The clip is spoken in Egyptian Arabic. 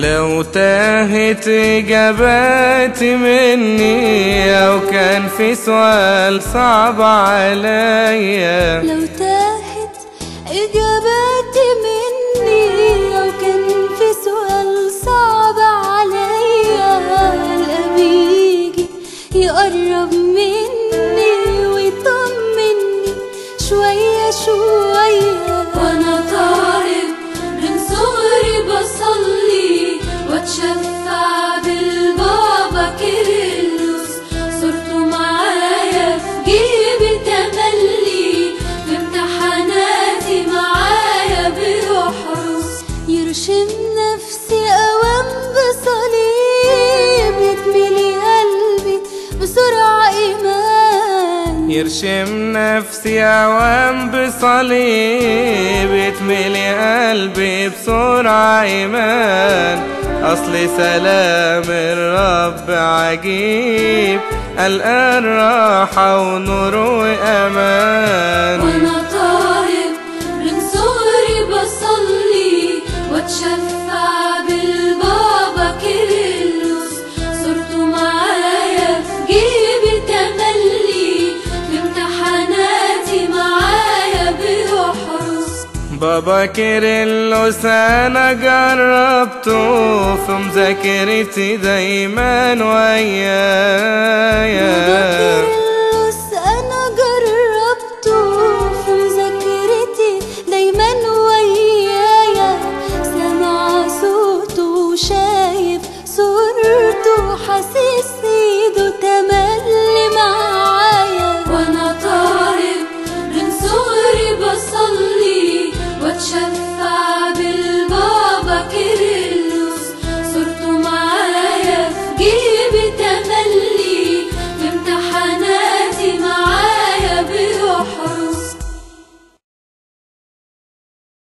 لو تاهت إجاباتي مني أو كان في سؤال صعب عليا لو تاهت إجاباتي مني أو كان في سؤال صعب عليا القلب يجي يقرب مني ويطمني شوية شوية وانا طالب من صغري بصلي واتشفع بالبابا كيرلس صرته معايا في جيبي تملي في امتحاناتي معايا بيحرس يرشم نفسي أوام بصليب يتملي قلبي بسرعة إيمان يرشم نفسي عوام بصليب يتملي قلبي بسرعة إيمان أصل سلام الرب عجيب ألقى الراحة ونور وأمان وانا طالب من صغري بصلي واتشفع بالبابا كيرلس صرته معايا في جيبي تملي في امتحاناتي معايا بيحرس بابا كيرلس أنا جربته في مذاكرتي دايما ويايا